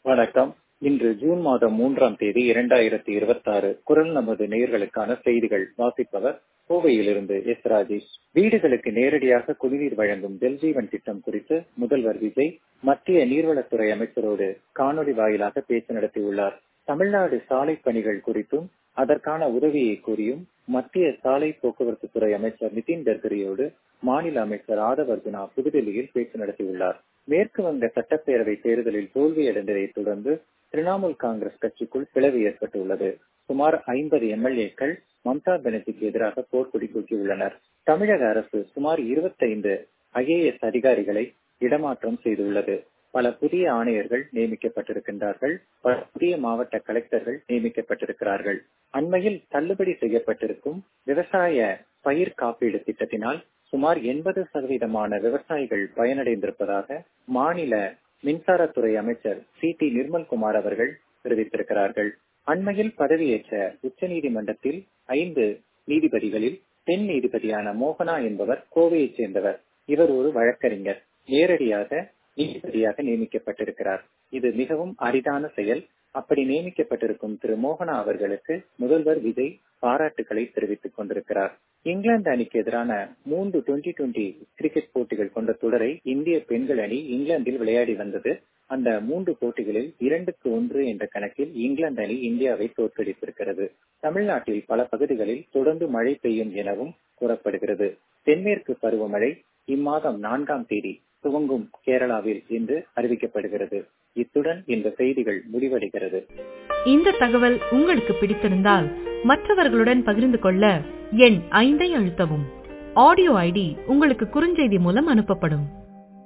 வணக்கம் இன்று ஜூன் மாதம் மூன்றாம் தேதி இரண்டாயிரத்தி இருபத்தி ஆறு குரல் நமது நேயர்களுக்கான செய்திகள் வாசிப்பவர் கோவையிலிருந்து எஸ் ராஜேஷ் வீடுகளுக்கு நேரடியாக குடிநீர் வழங்கும் ஜல்ஜீவன் திட்டம் குறித்து முதல்வர் விஜய் மத்திய நீர்வளத்துறை அமைச்சரோடு காணொலி வாயிலாக பேச்சு நடத்தியுள்ளார் தமிழ்நாடு சாலை பணிகள் குறித்தும் அதற்கான உதவியை கூறியும் மத்திய சாலை போக்குவரத்து துறை அமைச்சர் நிதின் கட்கரியோடு மாநில அமைச்சர் ஆதவ் அர்ஜுனா புதுடெல்லியில் பேச்சு நடத்தியுள்ளார் மேற்கு வங்க சட்டப்பேரவை தேர்தலில் தோல்வியடைந்ததை தொடர்ந்து திரிணாமுல் காங்கிரஸ் கட்சிக்குள் பிளவு ஏற்பட்டுள்ளது சுமார் ஐம்பது எம்எல்ஏக்கள் மம்தா பானர்ஜிக்கு எதிராக போர்க்கொடி தூக்கியுள்ளனர் தமிழக அரசு சுமார் இருபத்தைந்து ஐஏஎஸ் அதிகாரிகளை இடமாற்றம் செய்துள்ளது பல புதிய ஆணையர்கள் நியமிக்கப்பட்டிருக்கின்றார்கள் பல புதிய மாவட்ட கலெக்டர்கள் நியமிக்கப்பட்டிருக்கிறார்கள் அண்மையில் தள்ளுபடி செய்யப்பட்டிருக்கும் விவசாய பயிர் காப்பீடு திட்டத்தினால் சுமார் எண்பது சதவீதமான விவசாயிகள் பயனடைந்திருப்பதாக மாநில மின்சாரத்துறை அமைச்சர் சி டி நிர்மல்குமார் அவர்கள் தெரிவித்திருக்கிறார்கள் அண்மையில் பதவியேற்ற உச்சநீதிமன்றத்தில் ஐந்து நீதிபதிகளில் பெண் நீதிபதியான மோகனா என்பவர் கோவையைச் சேர்ந்தவர் இவர் ஒரு வழக்கறிஞர் நேரடியாக நீதிபதியாக நியமிக்கப்பட்டிருக்கிறார் இது மிகவும் அரிதான செயல் அப்படி நியமிக்கப்பட்டிருக்கும் திரு மோகனா அவர்களுக்கு முதல்வர் விஜய் பாராட்டுகளை தெரிவித்துக் கொண்டிருக்கிறார் இங்கிலாந்து அணிக்கு எதிரான மூன்று டுவெண்டி டுவெண்டி கிரிக்கெட் போட்டிகள் கொண்ட தொடரை இந்திய பெண்கள் அணி இங்கிலாந்தில் விளையாடி வந்தது அந்த மூன்று போட்டிகளில் இரண்டுக்கு ஒன்று என்ற கணக்கில் இங்கிலாந்து அணி இந்தியாவை தோற்கடித்திருக்கிறது தமிழ்நாட்டில் பல பகுதிகளில் தொடர்ந்து மழை பெய்யும் எனவும் கூறப்படுகிறது தென்மேற்கு பருவமழை இம்மாதம் நான்காம் தேதி துவங்கும் கேரளாவில் என்று அறிவிக்கப்படுகிறது இத்துடன் இந்த செய்திகள் முடிவடைகிறது இந்த தகவல் உங்களுக்கு பிடித்திருந்தால் மற்றவர்களுடன் பகிர்ந்து கொள்ள எண் ஐந்தை அழுத்தவும் ஆடியோ ஐடி உங்களுக்கு குறுஞ்செய்தி மூலம் அனுப்பப்படும்